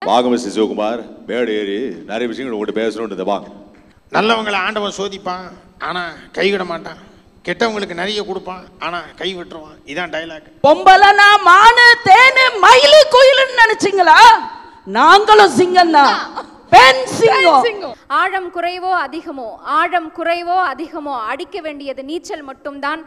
வாங்க மிஸ்டர் சிவகுமார் மேடு ஏறி நிறைய விஷயங்கள் உங்கள்கிட்ட பேசணுன்றது வாங்க நல்லவங்களை ஆண்டவன் சோதிப்பான் ஆனால் கைவிட மாட்டான் கெட்டவங்களுக்கு நிறைய கொடுப்பான் ஆனால் கை விட்டுருவான் இதான் டைலாக் பொம்பளைனா மானு தேனு மயிலு குயிலுன்னு நினைச்சீங்களா நாங்களும் சிங்கம் தான் பெண் சிங்கம் ஆழம் குறைவோ அதிகமோ ஆழம் குறைவோ அதிகமோ அடிக்க வேண்டியது நீச்சல் மட்டும்தான்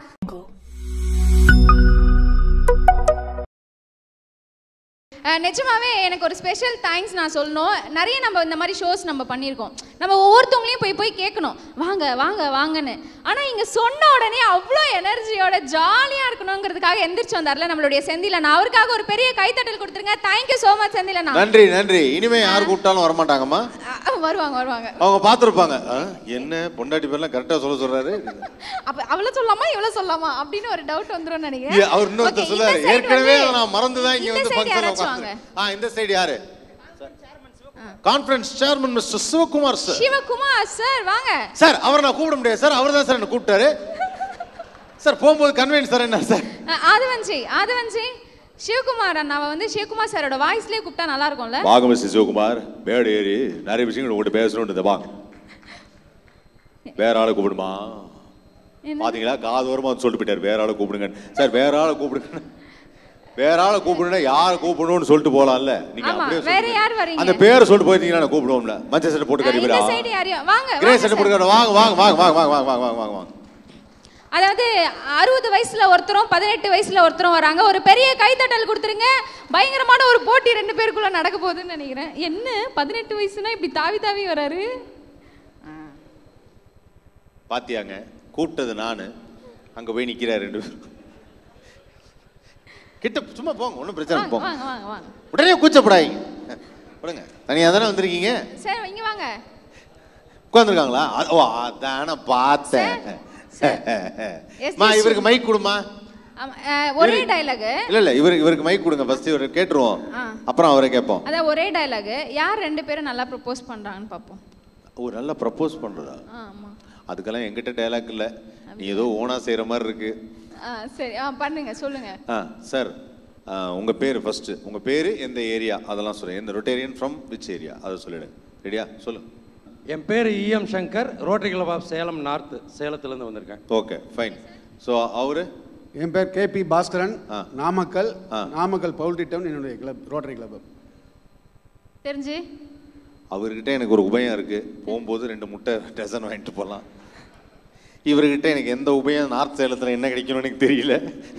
அஹ் நிஜமாவே எனக்கு ஒரு ஸ்பெஷல் தேங்க்ஸ் நான் சொல்லணும் நிறைய நம்ம இந்த மாதிரி ஷோஸ் நம்ம பண்ணியிருக்கோம் நம்ம ஒவ்வொருத்தவங்களையும் போய் போய் கேட்கணும் வாங்க வாங்க வாங்கன்னு ஆனால் இங்கே சொன்ன உடனே அவ்வளோ எனர்ஜியோட ஜாலியாக இருக்கணுங்கிறதுக்காக எந்திரிச்சு வந்தார்ல நம்மளுடைய செந்திலண்ணா அவருக்காக ஒரு பெரிய கைத்தட்டல் கொடுத்துருங்க தேங்க்யூ ஸோ மச் செந்திலண்ணா நன்றி நன்றி இனிமே யார் கூப்பிட்டாலும் வரமாட்டாங்கம்மா அஹ் வருவாங்க வருவாங்க அவங்க பார்த்துருப்பாங்க என்ன பொண்டாட்டி பேர்லாம் கரெக்டாக சொல்ல சொல்றாரு அப்போ அவ்வளோ சொல்லலாமா இவ்வளோ சொல்லலாமா அப்படின்னு ஒரு டவுட் வந்துரும் இல்ல, நினைக்கிறேன் அவர் இன்னொருத்தர் Okay, சொல்றாரு இந்த side ஏற்கனவே வந்து- நான் மறந்துதான் இங்க இந்த வந்து side ஃபங்க்ஷன் யாராச்சும் வாங்க. உட்காந்து ஆ இந்த சைடு யாரு conference chairman mister Sivakumar sir Sivakumar sir வாங்க சார் அவரை நான் கூப்பிட முடியாது சார் அவர் தான் சார் என்ன கூப்பிட்டாரு சார் போகும்போது கன்வென்ஸ் சார் என்ன சார் அஹ் ஆதவன்ஜி ஆதவன்ஜி சிவகுமார் அண்ணாவை வந்து சிவகுமார் சாரோட வாய்ஸ்லயே கூப்பிட்டா நல்லா இருக்கும்ல வாங்க மிஸ்டர் சிவகுமார் மேடு ஏறி நிறைய விஷயங்கள் உங்கள்கிட்ட பேசணுன்றது வாங்க வேற ஆளை கூப்பிடுமா என்ன? பாத்தீங்களா காது ஓரமா வந்து சொல்லிட்டு போயிட்டாரு வேற ஆளை கூப்பிடுங்க சார் வேற ஆளை கூப்பிடுங்க வேற ஆளை கூப்பிடுனா யாரை கூப்பிடணும்னு சொல்லிட்டு போலாம்ல நீங்க ஆமா, அப்படியே வேற சொல்லுங்க. யார் வரீங்க? அந்த பேரை சொல்லிட்டு போயிருந்தீங்கன்னா நான் கூப்பிடுவோம்ல மஞ்சள் சட்டை போட்டு அஹ் இந்த கறிபரா சைடு யாரையும் வாங்க கிரே வாங்க சட்டை sir. போட்டு கறி- வாங்க வாங்க வாங்க வாங்க வாங்க வாங்க வாங்க வாங்க வாங்க வாங்க அதாவது அறுபது வயசுல ஒருத்தரும் பதினெட்டு வயசுல ஒருத்தரும் வராங்க ஒரு பெரிய கைத்தட்டல் கொடுத்துருங்க பயங்கரமான ஒரு போட்டி ரெண்டு பேருக்குள்ள நடக்க போகுதுன்னு நினைக்கிறேன் என்ன பதினெட்டு வயசுனா இப்படி தாவி தாவி வராரு பாத்தியாங்க கூப்பிட்டது நானு அங்க போய் நிக்கிறாரு ரெண்டு பேரும் கிட்ட சும்மா போங்க ஒன்றும் பிரச்சனை இல்லை, வாங்க போங்க வாங்க வாங்க வாங்க உடனே கூச்சப்படாதீங்க விடுங்க தனியாக தானே வந்திருக்கீங்க சரி இங்க வாங்க உட்காந்துருக்காங்களா ஓ அதான பார்த்தேன் Yes, மா yes, இவருக்கு மைக் கொடுமா ஆமா, அஹ், ஒரே டைலாக் இல்ல இல்ல இவருக்கு இவருக்கு மைக் கொடுங்க ஃபர்ஸ்ட் இவருக்கு கேட்டுருவோம் ஆ. அப்புறம் அவரை கேட்போம் அதான் ஒரே டைலாக் யார் ரெண்டு பேரும் நல்லா ப்ரொபோஸ் பண்றாங்கன்னு பார்ப்போம் ஓ நல்லா ப்ரப்போஸ் பண்றதா ஆ, ஆமா அதுக்கெல்லாம் என்கிட்ட டைலாக் இல்ல நீ ஏதோ ஓனா செய்யற மாதிரி இருக்கு ஆ, சரி ஆ பண்ணுங்க சொல்லுங்க ஆ சார் உங்க பேர் ஃபர்ஸ்ட் உங்க பேரு எந்த ஏரியா அதெல்லாம் சொல்லுங்க எந்த ரொட்டேரியன் ஃப்ரம் விச் ஏரியா அதை சொல்லிடு ரெடியா சொல்லு என் பேர் E M Shankar Rotary Club of Salem North சேலத்துலேருந்து வந்திருக்கேன் ஓகே ஃபைன் ஸோ அவரு என் பேர் கேபி பாஸ்கரன் ஆ. நாமக்கல் ஆ. நாமக்கல் பவுல்ட்ரி டவுன் என்னுடைய கிளப் ரோட்டரி கிளப் தெரிஞ்சு அவர்கிட்ட எனக்கு ஒரு உபயம் இருக்கு போகும்போது ரெண்டு முட்டை டசன் வாங்கிட்டு போகலாம் இவர்கிட்ட எனக்கு எந்த உபயம் நார்த் சேலத்தில் என்ன கிடைக்கணும்னு எனக்கு தெரியல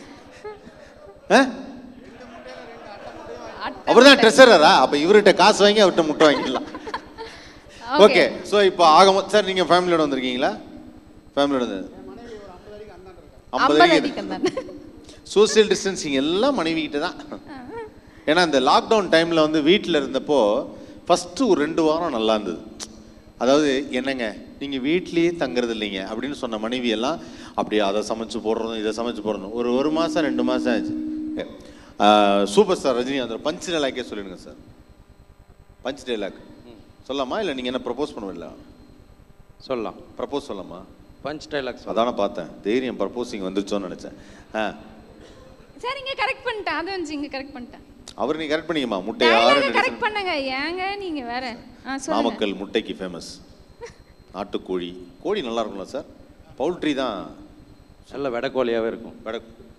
அவர் தான் ட்ரெஸரரா அப்ப இவர்கிட்ட காசு வாங்கி அவர்கிட்ட முட்டை வாங்கிடலாம் ஓகே ஸோ இப்போ ஆக சார் நீங்க ஃபேமிலியோட வந்திருக்கீங்களா ஃபேமிலியோட வந்து ஐம்பது ஐம்பது அடிக்கு அடிக்கம் தான் சோசியல் டிஸ்டன்சிங் எல்லாம் மனைவி கிட்ட தான் ஏன்னா இந்த லாக்டவுன் டைமில் வந்து வீட்டில் இருந்தப்போ ஃபஸ்ட்டு ஒரு ரெண்டு வாரம் நல்லா இருந்தது அதாவது என்னங்க நீங்கள் வீட்லேயே தங்குறது இல்லைங்க அப்படின்னு சொன்ன மனைவி எல்லாம் அப்படியே அதை சமைச்சு போடுறதும் இதை சமைச்சு போடுறதும் ஒரு ஒரு மாதம் ரெண்டு மாதம் ஆச்சு சூப்பர் ஸ்டார் ரஜினி அந்த பஞ்ச் டைலாக்கே சொல்லிடுங்க சார் பஞ்ச் டைலாக் சொல்லலாமா இல்லை நீங்கள் என்ன ப்ரப்போஸ் பண்ணுவீங்களா சொல்லலாம் ப்ரப்போஸ் சொல்லலாமா பஞ்ச் டைலாக்ஸ் அதான பார்த்தேன் தைரியம் ப்ரப்போசிங் வந்துருச்சோன்னு நினச்சேன் ஆ சரி இங்க கரெக்ட் பண்ணிட்டேன் அது வந்து இங்க கரெக்ட் பண்ணிட்டேன் அவர் நீ கரெக்ட் பண்ணிக்கமா முட்டை ஆறு டைலாக கரெக்ட் பண்ணுங்க ஏங்க நீங்க வேற ஆ சொல்லுங்க நாமக்கல் முட்டைக்கு ஃபேமஸ் நாட்டுக்கோழி கோழி நல்லா இருக்கும்ல சார் பவுல்ட்ரி தான் நல்ல வெடக்கோழியாகவே இருக்கும் வட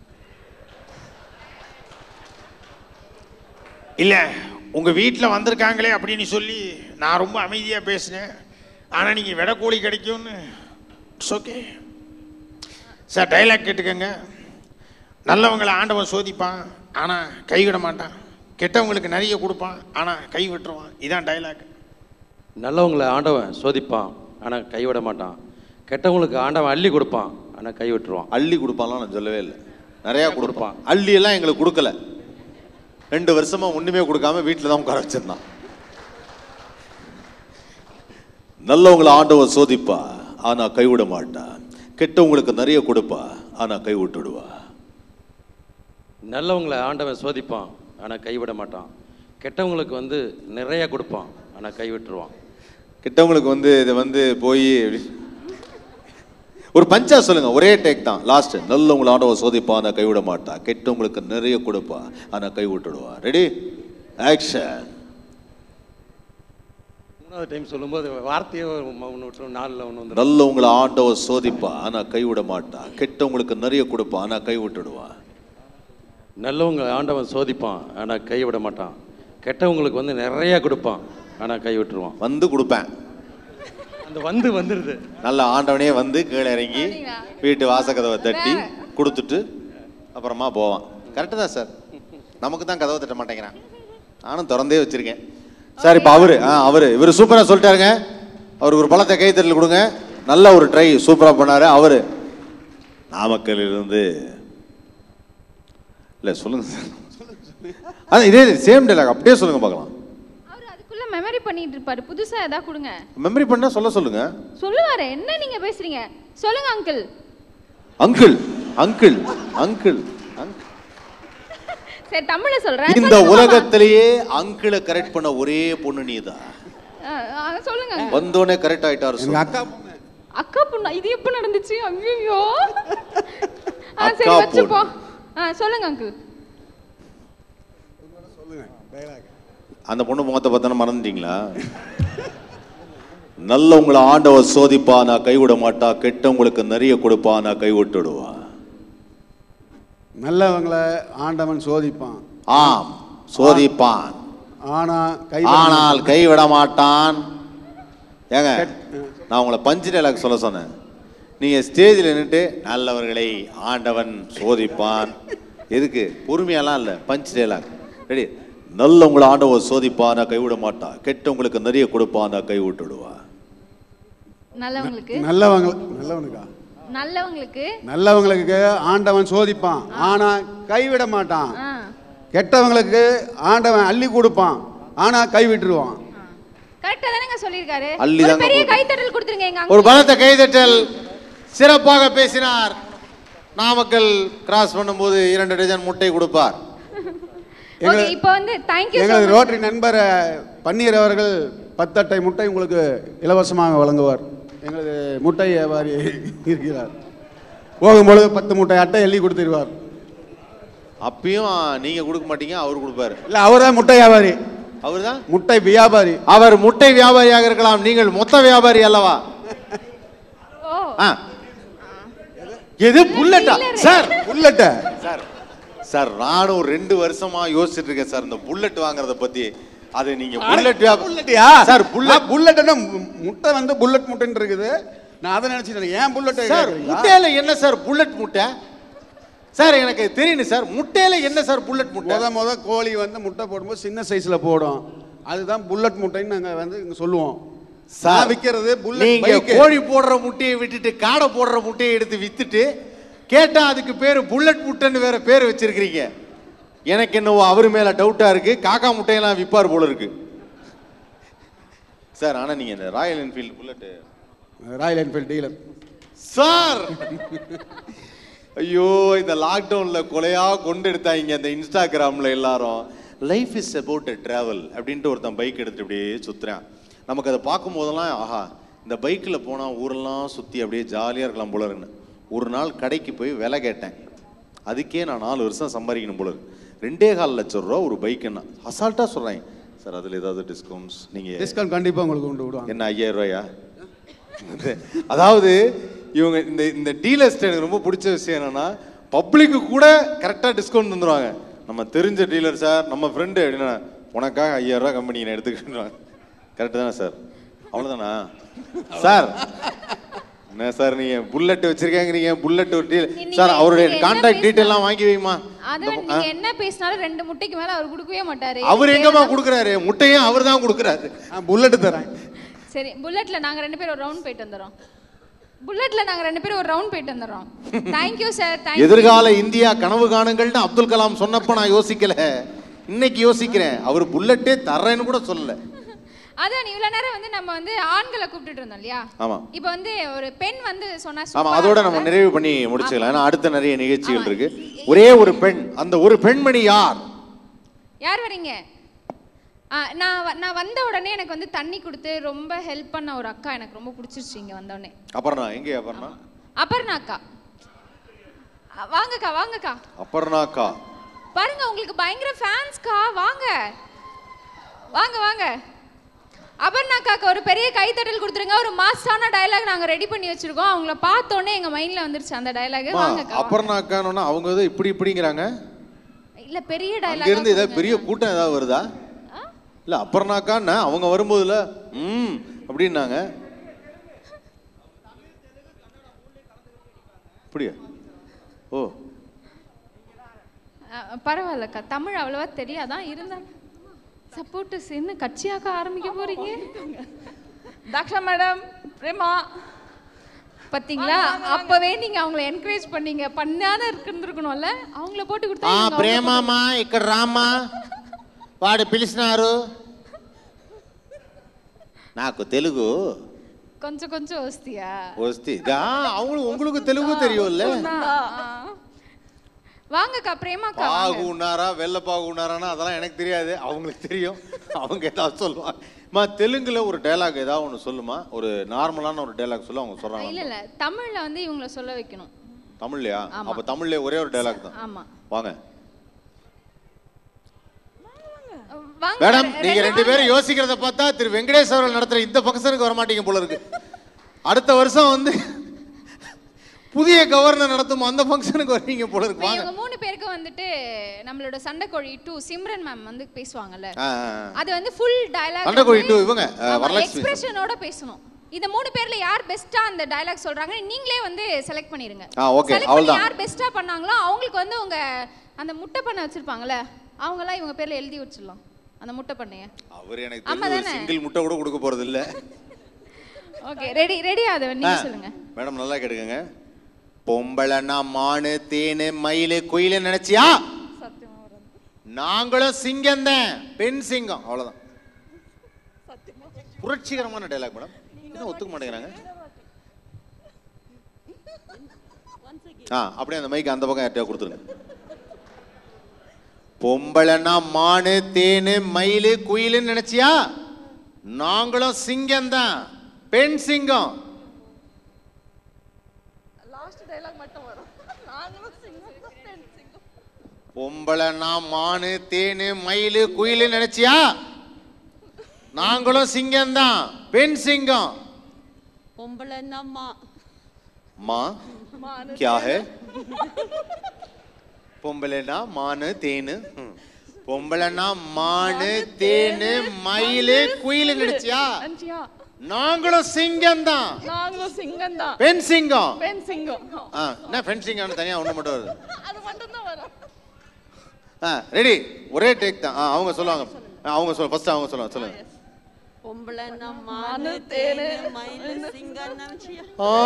இல்ல உங்க வீட்டில் வந்திருக்காங்களே அப்படின்னு சொல்லி நான் ரொம்ப அமைதியா பேசினேன் ஆனா நீங்க வெடக்கோழி கிடைக்கும்னு இட்ஸ் ஓகே சார் டைலாக் கேட்டுக்கங்க நல்லவங்களை ஆண்டவன் சோதிப்பான் ஆனா கைவிட மாட்டான் கெட்டவங்களுக்கு நிறைய கொடுப்பான் ஆனா கை விட்டுருவான் இதான் டைலாக் நல்லவங்களை ஆண்டவன் சோதிப்பான் ஆனால் கைவிட மாட்டான் கெட்டவங்களுக்கு ஆண்டவன் அள்ளி கொடுப்பான் ஆனால் கை விட்டுருவான் அள்ளி கொடுப்பான்லாம் நான் சொல்லவே இல்லை நிறையா கொடுப்பான் அள்ளி எல்லாம் எங்களுக்கு கொடுக்கல ரெண்டு வருஷமா ஒண்ணுமே கொடுக்காம வீட்டில் தான் உட்கார வச்சிருந்தான் நல்லவங்களை ஆண்டவன் சோதிப்பா ஆனா கைவிட மாட்டா கெட்டவங்களுக்கு நிறைய கொடுப்பா ஆனா கை விட்டுடுவா நல்லவங்களை ஆண்டவன் சோதிப்பான் ஆனால் கைவிட மாட்டான் கெட்டவங்களுக்கு வந்து நிறைய கொடுப்பான் ஆனால் கை விட்டுருவான் கெட்டவங்களுக்கு வந்து இது வந்து போய் ஒரு பஞ்சா சொல்லுங்க ஒரே டேக் தான் லாஸ்ட் நல்லவங்களை ஆண்டவன் சோதிப்பா ஆனா கைவிட மாட்டா கெட்டவங்களுக்கு நிறைய கொடுப்பா ஆனா கை விட்டுடுவா ரெடி ஆக்ஷன் மூணாவது டைம் சொல்லும்போது வார்த்தையே ஒன்று விட்டு நாலில் ஒன்று வந்து நல்லவங்களை ஆண்டவர் சோதிப்பா ஆனா கைவிட மாட்டா கெட்டவங்களுக்கு நிறைய கொடுப்பா ஆனா கை விட்டுடுவான் நல்லவங்க ஆண்டவன் சோதிப்பான் ஆனால் கை விட மாட்டான் கெட்டவங்களுக்கு வந்து நிறைய கொடுப்பான் ஆனால் கை விட்டுருவான் வந்து கொடுப்பேன் அந்த வந்து வந்துடுது நல்ல ஆண்டவனே வந்து கீழே இறங்கி வீட்டு வாசக்கதவை தட்டி கொடுத்துட்டு அப்புறமா போவான் கரெக்டு தான் சார் நமக்கு தான் கதவை தட்ட மாட்டேங்கிறான் நானும் திறந்தே வச்சிருக்கேன் சார் இப்போ அவரு ஆ அவரு இவர் சூப்பராக சொல்லிட்டாருங்க அவருக்கு ஒரு பழத்தை கைத்தறல் கொடுங்க நல்ல ஒரு ட்ரை சூப்பராக பண்ணாரு அவரு நாமக்கல்லிருந்து இல்லை சொல்லுங்க சார் அதான் இதே சேம் டைலாக் அப்படியே சொல்லுங்க பார்க்கலாம் அவர் அதுக்குள்ள மெமரி பண்ணிட்டு இருப்பாரு புதுசா ஏதாவது கொடுங்க மெமரி பண்ணா சொல்ல சொல்லுங்க சொல்லுவாரு என்ன நீங்க பேசுறீங்க சொல்லுங்க uncle uncle uncle uncle uncle சரி தமிழ்ல சொல்றேன் இந்த சொல்லுங்க மாமா. உலகத்திலேயே அங்கிளை கரெக்ட் பண்ண ஒரே பொண்ணு நீதான் ஆ, ஆ, சொல்லுங்க uncle. வந்தோடனே கரெக்ட் ஆயிட்டாரு எங்க சொல்லு. அக்கா பொண்ணு. அக்கா பொண்ணா இது எப்ப நடந்துச்சு ஐயோ ஆ சரி அக்கா வச்சுப்போ ஆ சொல்லுங்க அங்கிள் சொல்லுங்க dialogue. அந்த பொண்ணு முகத்தை பார்த்தா மறந்துட்டீங்களா நல்லவங்களை ஆண்டவர் சோதிப்பா நான் கைவிட மாட்டா கெட்டவங்களுக்கு நிறைய கொடுப்பா நான் கை விட்டுடுவா நல்லவங்களை ஆண்டவன் சோதிப்பான் ஆம் சோதிப்பான் ஆனா கை ஆனால் கைவிட மாட்டான் ஏங்க நான் உங்களை பஞ்சு டைலாக் சொல்ல சொன்னேன் நீங்க ஸ்டேஜில் நின்றுட்டு நல்லவர்களை ஆண்டவன் சோதிப்பான் எதுக்கு பொறுமையெல்லாம் இல்லை பஞ்ச் டைலாக் ரெடி நல்லவங்களை ஆண்டவர் சோதிப்பான் நான் கைவிட மாட்டா கெட்டவங்களுக்கு நிறைய கொடுப்பான் நான் கை விட்டுடுவா நல்லவங்களுக்கு நல்லவங்க நல்லவனுக்கா நல்லவங்களுக்கு நல்லவங்களுக்கு ஆண்டவன் சோதிப்பான் ஆனா கைவிட மாட்டான் ஆ கெட்டவங்களுக்கு ஆண்டவன் அள்ளி கொடுப்பான் ஆனா கைவிட்டுருவான் கரெக்டா தானேங்க சொல்லியிருக்காரு அள்ளி ஒரு தாங்க பெரிய போட்டு. கைத்தட்டல் கொடுத்துருங்க எங்க ஒரு uncle. பலத்த கைதட்டல் சிறப்பாக பேசினார் நாமக்கல் கிராஸ் பண்ணும்போது இரண்டு டஜன் முட்டை கொடுப்பார் ஓகே இப்போ வந்து தேங்க் யூ எங்களது ரோட்டரி நண்பர் பன்னீர் அவர்கள் பத்தட்டை முட்டை உங்களுக்கு இலவசமாக வழங்குவார் எங்களது முட்டை வியாபாரி இருக்கிறார் போகும்பொழுது பத்து முட்டை அட்டை எழுதி கொடுத்துருவார் அப்பயும் நீங்க கொடுக்க மாட்டீங்க அவர் கொடுப்பாரு இல்ல அவர்தான் முட்டை வியாபாரி அவர்தான் முட்டை வியாபாரி அவர் முட்டை வியாபாரியாக இருக்கலாம் நீங்கள் மொத்த வியாபாரி அல்லவா ஓ ஆ. எது புல்லட்டா சார் புல்லட்ட சார் சார் நானும் ஒரு ரெண்டு வருஷமா யோசிச்சுட்டு இருக்கேன் சார் இந்த புல்லட் வாங்குறத பத்தி அது நீங்க புல்லட் வியாபாரம் புல்லட்டியா சார் புல்லட் புல்லட்னா முட்டை வந்து புல்லட் முட்டைன்னு இருக்குது நான் அதை நினைச்சிட்டேன் ஏன் புல்லட் சார் முட்டையில என்ன சார் புல்லட் முட்டை சார் எனக்கு தெரியணும் சார் முட்டையில என்ன சார் புல்லட் முட்டை முத முத கோழி வந்து முட்டை போடும்போது சின்ன சைஸ்ல போடும் அதுதான் புல்லட் முட்டைன்னு நாங்க வந்து இங்க சொல்லுவோம் சார் சார் விக்கிறது புல்லட் நீங்க பைக்கு. கோழி போடுற முட்டையை விட்டுட்டு காடை போடுற முட்டையை எடுத்து வித்துட்டு கேட்டா அதுக்கு பேரு புல்லட் முட்டைன்னு வேற பேர் வச்சிருக்கிறீங்க எனக்கு என்னவோ அவர் மேல டவுட்டா இருக்கு காக்கா முட்டையெல்லாம் விப்பார் போல இருக்கு சார் ஆனா நீங்க இந்த Royal Enfield Bullet Royal Enfield dealer sir ஐயோ இந்த லாக்டவுன்ல கொலையா கொண்டு எடுத்தாங்க இந்த இன்ஸ்டாகிராம்ல எல்லாரும் life is about a travel அப்படின்ட்டு ஒருத்தன் பைக் எடுத்துட்டு அப்படியே சுத்துறான் நமக்கு அதை பார்க்கும் போதெல்லாம் ஆஹா இந்த பைக்கில் போனால் ஊரெல்லாம் சுற்றி அப்படியே ஜாலியாக இருக்கலாம் போல இருக்குன்னு ஒரு நாள் கடைக்கு போய் விலை கேட்டேன் அதுக்கே நான் நாலு வருஷம் சம்பாதிக்கணும் போல இருக்கு ரெண்டே கால் லட்சம் ரூபா ஒரு பைக்குன்னா அசால்ட்டாக சொல்கிறாங்க சார் அதில் ஏதாவது டிஸ்கவுண்ட்ஸ் நீங்கள் டிஸ்கவுண்ட் கண்டிப்பா உங்களுக்கு கொண்டு விடுவாங்க என்ன ஐயாயிரம் ரூபாயா அதாவது இவங்க இந்த இந்த டீலர்ஸ்ட் எனக்கு ரொம்ப பிடிச்ச விஷயம் என்னன்னா பப்ளிக்கு கூட கரெக்டாக டிஸ்கவுண்ட் தந்துருவாங்க நம்ம தெரிஞ்ச டீலர் சார் நம்ம ஃப்ரெண்டு அப்படின்னா உனக்காக ஐயாயிரம் ரூபாய் கம்பெனி நான் எடுத்துக்கிட்டுருவாங்க கரெக்டு தானே சார் அவ்வளோதானா சார் என்ன சார் நீங்க புல்லட் வச்சிருக்கேங்கிறீங்க புல்லட் ஒரு டீல் நீங்க- சார் அவருடைய நீங்க என்ன கான்டாக்ட் டீட்டெயிலாம் வாங்கி வைமா அதை விட நீங்க என்ன பேசினாலும் ரெண்டு முட்டைக்கு மேல அவர் கொடுக்கவே மாட்டாரு அவர் எங்கம்மா கொடுக்குறாரு முட்டையும் அவர் தான் கொடுக்குறாரு நான் புல்லட் தரேன் சரி புல்லட்ல நாங்க ரெண்டு பேரும் ஒரு ரவுண்ட் போயிட்டு வந்துடுறோம் புல்லட்ல நாங்க ரெண்டு பேரும் ஒரு ரவுண்ட் போயிட்டு வந்துடுறோம் தேங்க்யூ சார் தேங்க்யூ எதிர்கால இந்தியா கனவு காணுங்கள்னு அப்துல் கலாம் சொன்னப்ப நான் யோசிக்கல இன்னைக்கு யோசிக்கிறேன் அவர் புல்லட்டே தர்றேன்னு கூட சொல்லல அதான் இவ்வளவு நேரம் வந்து நம்ம வந்து ஆண்களை கூப்பிட்டுட்டு இருந்தோம் இல்லையா ஆமா இப்போ வந்து ஒரு பெண் வந்து சொன்னா ஆமா சூப்பரா அதோட நம்ம இருக்கும்ல? நிறைவு பண்ணி முடிச்சுக்கலாம் ஏன்னா அடுத்த நிறைய நிகழ்ச்சிகள் ஆமா. இருக்கு ஒரே ஒரு பெண் அந்த ஒரு பெண்மணி யார் யார் வரீங்க ஆ, நான் வ- நான் வந்த உடனே எனக்கு வந்து தண்ணி கொடுத்து ரொம்ப ஹெல்ப் பண்ண ஒரு அக்கா எனக்கு ரொம்ப பிடிச்சிருச்சு இங்க வந்த உடனே அபர்ணா எங்கே அபர்ணா அபர்ணா அக்கா ஆ, வாங்கக்கா வாங்கக்கா அபர்ணாக்கா பாருங்க உங்களுக்கு பயங்கர ஃபேன்ஸ்க்கா வாங்க வாங்க வாங்க அபர்ணாக்காக்கு ஒரு பெரிய கைத்தட்டல் கொடுத்துருங்க ஒரு மாஸ்டான டயலாக் நாங்க ரெடி பண்ணி வச்சிருக்கோம் அவங்கள பார்த்த உடனே எங்க மைண்ட்ல வந்துருச்சு அந்த டயலாக் வாங்கக்கா அப்புறம் அக்கானோன்னா அவங்க ஏதோ இப்படி இப்படிங்கிறாங்க இல்ல பெரிய அங்க டயலாக் இருந்து ஏதாவது பெரிய கூட்டம் ஏதாவது வருதா இல்ல அப்புறம்னாக்கான்னா அவங்க வரும்போதுல ம் அப்படின்னாங்க அப்படியா ஓ பரவாயில்லக்கா தமிழ் அவ்வளவா தெரியாதான் இருந்தா சப்போர்ட் என்ன கட்சியாக்க ஆரம்பிக்க போறீங்க தாக்ஷா மேடம் பிரேமா பாத்தீங்களா அப்பவே நீங்க அவங்கள என்கரேஜ் பண்ணீங்க பண்ணாத இருந்திருக்கணும்ல அவங்கள போட்டு கொடுத்தா ఆ இவங்க அவங்கள ప్రేమమ్మా ఇక్కడ రామ్మా వాడు పిలిచినారు నాకు తెలుగు கொஞ்சம் கொஞ்சம் வசதியா ஒஸ்தி தா அவங்களுக்கு உங்களுக்கு தெலுங்கு தெரியும்ல வாங்கக்கா பிரேமாக்கா வாங்க. பாகு உண்ணாரா வெள்ளை பாகு உண்ணாரானா அதெல்லாம் எனக்கு தெரியாது அவங்களுக்கு தெரியும் அவங்க ஏதாவது சொல்லுவாங்க மா தெலுங்குல ஒரு டைலாக் ஏதாவது ஒன்று சொல்லுமா ஒரு நார்மலான ஒரு டைலாக் சொல்ல அவங்க இல்ல சொல்றாங்க இல்ல தமிழ்ல வந்து இவங்கள சொல்ல வைக்கணும் தமிழ்லையா ஆமா. அப்ப தமிழ்ல ஒரே ஒரு டைலாக் தான் ஆமா வாங்க வாங்க மேடம் ரெ- நீங்க ரெண்டு பேரும் யோசிக்கிறத பார்த்தா திரு வெங்கடேஷ் அவர்கள் நடத்துற இந்த ஃபங்க்ஷனுக்கு வர மாட்டீங்க போல இருக்கு அடுத்த வருஷம் வந்து புதிய கவர்னர் நடத்தும் அந்த ஃபங்க்ஷனுக்கு வருவீங்க போல இருக்கு இப்ப வாங்க இவங்க மூணு பேருக்கு வந்துட்டு நம்மளோட சண்டைக்கோழி டூ சிம்ரன் மேம் வந்து பேசுவாங்கல்ல ஆ, ஆ, ஆ. அது வந்து ஃபுல் டயலாக் சண்டைக்கோழி two இவங்க, அஹ், வரலட்சுமி. எக்ஸ்பிரஷனோட பேசணும் இந்த மூணு பேர்ல யார் பெஸ்டா அந்த டயலாக் சொல்றாங்க நீங்களே வந்து செலக்ட் பண்ணிருங்க ஆ, okay, Select பண்ணி அவ்வளவுதான். யார் பெஸ்டா பண்ணாங்களோ அவங்களுக்கு வந்து உங்க அந்த முட்டை பண்ணை வச்சிருப்பாங்கல்ல அவங்க எல்லாம் இவங்க பேர்ல எழுதி வச்சிடலாம் அந்த முட்டை பண்ணைய அவர் எனக்கு ஆமா தெரிஞ்ச ஒரு தானே? சிங்கிள் முட்டை கூட கொடுக்க போறது இல்ல ஓகே ரெடி ரெடி அதை நீங்க சொல்லுங்க மேடம் நல்லா கேட்டுக்கங்க பொம்பளைனா மானு தேனு மயிலு குயிலு நினைச்சியா நாங்களும் சிங்கம் தான் பெண் சிங்கம் அவ்வளவுதான் புரட்சிகரமான டைலாக் மேடம் என்ன ஒத்துக்க மாட்டேங்கிறாங்க ஆ அப்படியே அந்த மைக் அந்த பக்கம் யார்ட்டையா கொடுத்துருங்க பொம்பளைனா மானு தேனு மயிலு குயிலுன்னு நினைச்சியா நாங்களும் சிங்கம் தான் பெண் சிங்கம் லாஸ்ட் டைலாக் மட்டும் வரும் நாங்களும் சிங்கம் பெண் சிங்கம் பொம்பளைனா மானு தேனு மயிலு குயிலு நினைச்சியா நாங்களும் சிங்கம் தான் பெண் சிங்கம் பொம்பளைன்னா மா क्या है பொம்பளைனா மானு தேனு ம். பொம்பளைனா மானு தேனு மயிலு குயிலு நினைச்சியா அஞ்சியா நாங்களும் சிங்கம் தான் நாங்களும் சிங்கம் தான் பெண் சிங்கம் பெண் சிங்கம் ஆ, என்ன பெண் சிங்கம் தனியா ஒண்ணு மட்டும் வருது அது மட்டும் தான் வரும் ஆ ரெடி ஒரே டேக் தான் ஆ, அவங்க சொல்லுவாங்க ஆ, அவங்க சொல்ல ஃபர்ஸ்ட் அவங்க சொல்லுவாங்க சொல்லுங்க பொம்பளைன்னா மானு, மானு தேனு, தேனு மயிலு சிங்கம் நினைச்சியா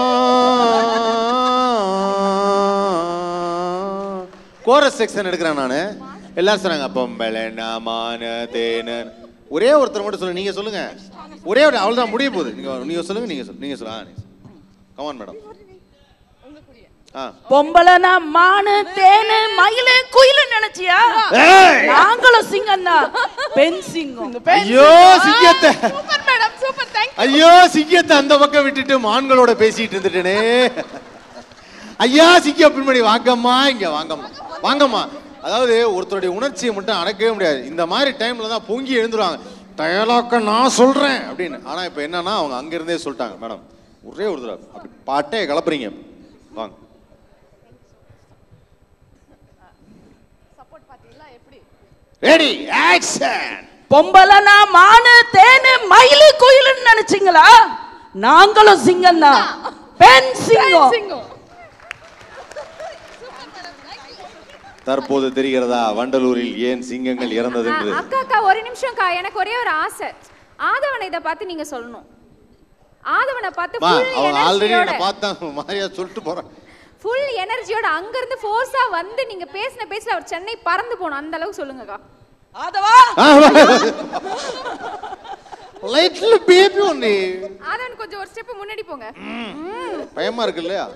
கோரஸ் செக்ஷன் எடுக்கிறேன் நான் எல்லாரும் சொன்னாங்க பொம்பளைனா மான தேனு ஒரே ஒருத்தர் மட்டும் சொல்லுங்க நீங்க சொல்லுங்க ஒரே ஒரு அவ்வளவுதான் முடிய போகுது நீங்க நீங்க சொல்லுங்க நீங்க சொல்லுங்க நீங்க சொல்லுங்க கமான் மேடம் ஆ பொம்பளைனா மானு தேனு மயிலு குயிலு நினைச்சியா நாங்களும் சிங்கம் தான் பெண் சிங்கம் ஐயோ சிங்கத்தை சூப்பர் மேடம் சூப்பர் தேங்க் ஐயோ சிங்கத்தை அந்த பக்கம் விட்டுட்டு மான்களோட பேசிட்டு இருந்துட்டேனே ஐயா சிங்கம் பின்னாடி வாங்கம்மா இங்க வாங்கம்மா வாங்கம்மா அதாவது ஒருத்தருடைய உணர்ச்சியை மட்டும் அடக்கவே முடியாது இந்த மாதிரி டைம்ல தான் பொங்கி எழுந்துருவாங்க டயலாக்க நான் சொல்றேன் அப்படின்னு ஆனா இப்ப என்னன்னா அவங்க அங்க இருந்தே சொல்லிட்டாங்க மேடம் ஒரே ஒரு தடவை அப்படி பாட்டே கிளப்புறீங்க வாங்க ரெடி ஆக்ஷன் பொம்பளைனா மானு தேனு மயிலு குயிலுன்னு நினைச்சீங்களா நாங்களும் சிங்கம் தான் பெண் சிங்கம் தற்போது தெரிகிறதா வண்டலூரில் ஏன் சிங்கங்கள் இறந்தது என்று ஆ, அக்கா அக்கா ஒரு நிமிஷம்க்கா எனக்கு ஒரே ஒரு ஆசை ஆதவனை இதை பார்த்து நீங்க சொல்லணும் ஆதவனை பார்த்து மா ஃபுல் அவங்க ஆல்ரெடி எனர்ஜியோட என்ன பார்த்தா மாதிரியா சொல்லிட்டு போறான் ஃபுல் எனர்ஜியோட அங்க இருந்து ஃபோர்ஸா வந்து நீங்க பேசின பேசல அவர் சென்னை பறந்து போகணும் அந்த அளவுக்கு சொல்லுங்கக்கா ஆதவா லைட்ல பேபி ஒண்ணு ஆதவன் கொஞ்சம் ஒரு ஸ்டெப் முன்னாடி போங்க பயமா இருக்கு இல்லையா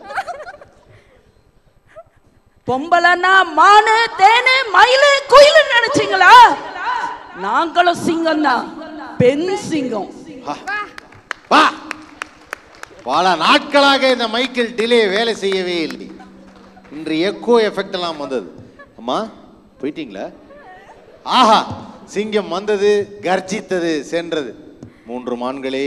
பொம்பளைனா மானு தேனு மயிலு குயிலுன்னு நினைச்சீங்களா நாங்களும் சிங்கம் தான் பெண் சிங்கம் வா பல நாட்களாக இந்த மைக்கில் டிலே வேலை செய்யவே இல்லை இன்று எக்கோ எஃபெக்ட் எல்லாம் வந்தது அம்மா போயிட்டீங்களா ஆஹா சிங்கம் வந்தது கர்ஜித்தது சென்றது மூன்று மான்களே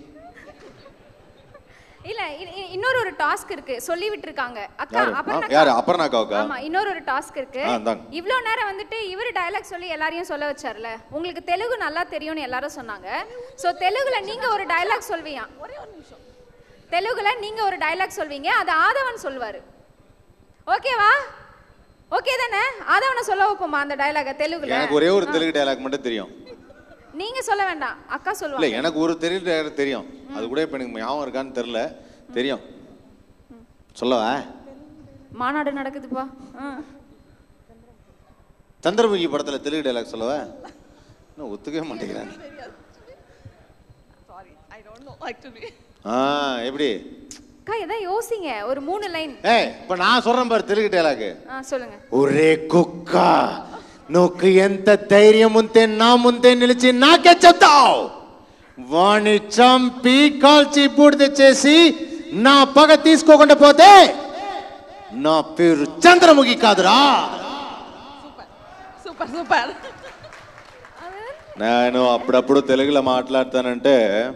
இல்ல இ- இ- இன்னொரு ஒரு டாஸ்க் இருக்கு சொல்லி விட்டுருக்காங்க அக்கா யாரு? ஆ, அபர்ணா யாரு அபர்ணாக்காவுக்கா ஆமா இன்னொரு ஒரு டாஸ்க் இருக்கு ஆ, இந்தாங்க. இவ்ளோ நேரம் வந்துட்டு இவர் டயலாக் சொல்லி எல்லாரையும் சொல்ல வச்சார்ல உங்களுக்கு தெலுங்கு நல்லா தெரியும்னு எல்லாரும் சொன்னாங்க சோ தெலுங்குல நீங்க ஒரு டயலாக் சொல்வீங்க தெலுங்குல நீங்க ஒரு டயலாக் சொல்வீங்க அது ஆதவன் சொல்வாரு ஓகேவா ஓகே தானே ஆதவனை சொல்ல வைப்போமா அந்த டயலாக தெலுங்குல எனக்கு ஒரே ஒரு தெலுங்கு டயலாக் மட்டும் தெரியும் நீங்க சொல்ல வேண்டாம் அக்கா இல்ல சொல்லுவாங்க எனக்கு ஒரு தெலுங்கு டயலாக் தெரியும் அது கூட இப்ப எனக்கு ஞாபகம் இருக்கான்னு தெரியல தெரியும் சொல்லவா மாநாடு நடக்குதுப்பா ஆ. சந்திரமுகி படத்துல தெலுங்கு டயலாக் சொல்லவா இன்னும் ஒத்துக்கவே மாட்டேங்கிறாங்க Sorry, I don't know actually. ஆ எப்படி அக்கா எதாவது யோசிங்க ஒரு மூணு லைன் ஏய் இப்ப நான் சொல்றேன் பாரு தெலுங்கு டயலாக் ஆ சொல்லுங்க ఒరే కుక్క నువ్వు ఎంత ధైర్యం ఉంటే నా ముందే నిలిచి నాకే చెప్తావు వాణ్ణి చంపి కాల్చి బూడిద చేసి నా పగ తీసుకోకుండా పోతే నా పేరు చంద్రముఖి కాదురా Super, super. నేను అప్పుడప్పుడు తెలుగులో మాట్లాడతానంటే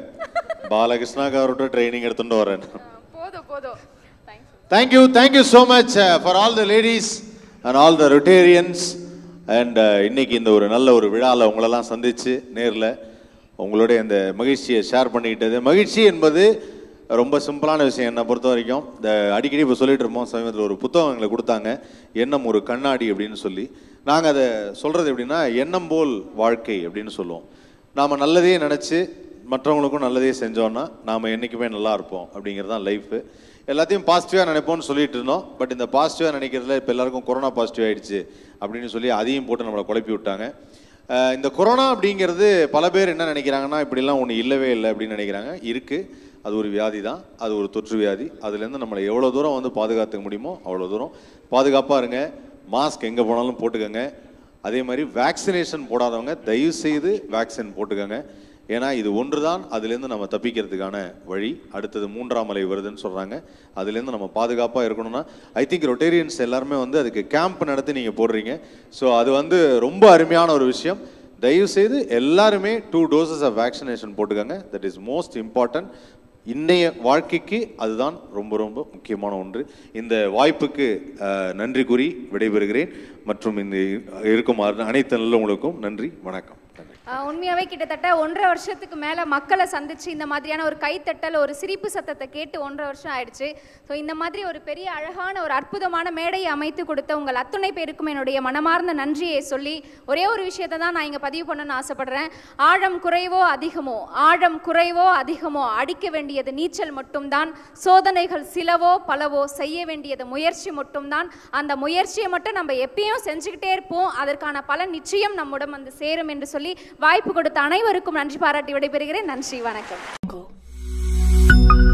బాలకృష్ణ గారు ట్రైనింగ్ ఎడుతుండే వరాను போதும் போதும் thanks Thank you, thank you so much uh, for all the ladies and all the Rotarians. And uh, இன்னைக்கு இந்த ஒரு நல்ல ஒரு விழாவில் உங்களெல்லாம் சந்திச்சு நேரில் உங்களுடைய இந்த மகிழ்ச்சியை ஷேர் பண்ணிக்கிட்டது மகிழ்ச்சி என்பது ரொம்ப சிம்பிளான விஷயம் என்னை பொறுத்த வரைக்கும் இந்த அடிக்கடி இப்போ சொல்லிட்டு இருப்போம் சமீபத்தில் ஒரு புத்தகம் எங்களுக்கு கொடுத்தாங்க எண்ணம் ஒரு கண்ணாடி அப்படின்னு சொல்லி நாங்கள் அதை சொல்கிறது எப்படின்னா எண்ணம் போல் வாழ்க்கை அப்படின்னு சொல்லுவோம் நாம் நல்லதே நினச்சி மற்றவங்களுக்கும் நல்லதே செஞ்சோன்னா நாம் என்றைக்குமே நல்லா இருப்போம் அப்படிங்கிறது தான் லைஃபு எல்லாத்தையும் பாசிட்டிவாக நினைப்போம்னு சொல்லிட்டு இருந்தோம் பட் இந்த பாசிட்டிவாக நினைக்கிறதுல இப்போ எல்லாருக்கும் கொரோனா பாசிட்டிவ் ஆயிடுச்சு அப்படின்னு சொல்லி அதையும் போட்டு நம்மளை குழப்பி விட்டாங்க அஹ் இந்த கொரோனா அப்படிங்கிறது பல பேர் என்ன நினைக்கிறாங்கன்னா இப்படிலாம் ஒன்று இல்லவே இல்லை அப்படின்னு நினைக்கிறாங்க இருக்குது அது ஒரு வியாதி தான் அது ஒரு தொற்று வியாதி அதுலேருந்து நம்மளை எவ்வளோ தூரம் வந்து பாதுகாத்துக்க முடியுமோ அவ்வளோ தூரம் பாதுகாப்பாக இருங்க மாஸ்க் எங்கே போனாலும் போட்டுக்கோங்க அதே மாதிரி வேக்சினேஷன் போடாதவங்க தயவு செய்து வேக்சின் போட்டுக்கோங்க ஏன்னா இது ஒன்று தான் அதுலேருந்து நம்ம தப்பிக்கிறதுக்கான வழி அடுத்தது மூன்றாம் அலை வருதுன்னு சொல்கிறாங்க அதுலேருந்து நம்ம பாதுகாப்பாக இருக்கணும்னா ஐ திங்க் ரொட்டேரியன்ஸ் எல்லாருமே வந்து அதுக்கு கேம்ப் நடத்தி நீங்கள் போடுறீங்க ஸோ அது வந்து ரொம்ப அருமையான ஒரு விஷயம் தயவு செய்து எல்லாருமே டூ டோசஸ் ஆஃப் வேக்சினேஷன் போட்டுக்கோங்க தட் இஸ் மோஸ்ட் இம்பார்ட்டன்ட் இன்னைய வாழ்க்கைக்கு அதுதான் ரொம்ப ரொம்ப முக்கியமான ஒன்று இந்த வாய்ப்புக்கு அஹ், நன்றி கூறி விடைபெறுகிறேன் மற்றும் இந்த இருக்கும் அனைத்து நல்லவங்களுக்கும் நன்றி வணக்கம் நன்றி ஆஹ் உண்மையாவே கிட்டத்தட்ட ஒன்றரை வருஷத்துக்கு மேல மக்களை சந்திச்சு இந்த மாதிரியான ஒரு கைத்தட்டல் ஒரு சிரிப்பு சத்தத்தை கேட்டு ஒன்றரை வருஷம் ஆயிடுச்சு ஸோ இந்த மாதிரி ஒரு பெரிய அழகான ஒரு அற்புதமான மேடையை அமைத்து கொடுத்த உங்கள் அத்துணை பேருக்கும் என்னுடைய மனமார்ந்த நன்றியை சொல்லி ஒரே ஒரு விஷயத்தை தான் நான் இங்க பதிவு பண்ணணும்னு ஆசைப்படுறேன் ஆழம் குறைவோ அதிகமோ ஆழம் குறைவோ அதிகமோ அடிக்க வேண்டியது நீச்சல் மட்டும்தான் சோதனைகள் சிலவோ பலவோ செய்ய வேண்டியது முயற்சி மட்டும்தான் அந்த முயற்சியை மட்டும் நம்ம எப்பயும் செஞ்சுக்கிட்டே இருப்போம் அதற்கான பலன் நிச்சயம் நம்முடன் வந்து சேரும் என்று சொல்லி வாய்ப்பு கொடுத்த அனைவருக்கும் நன்றி பாராட்டி விடைபெறுகிறேன் நன்றி வணக்கம்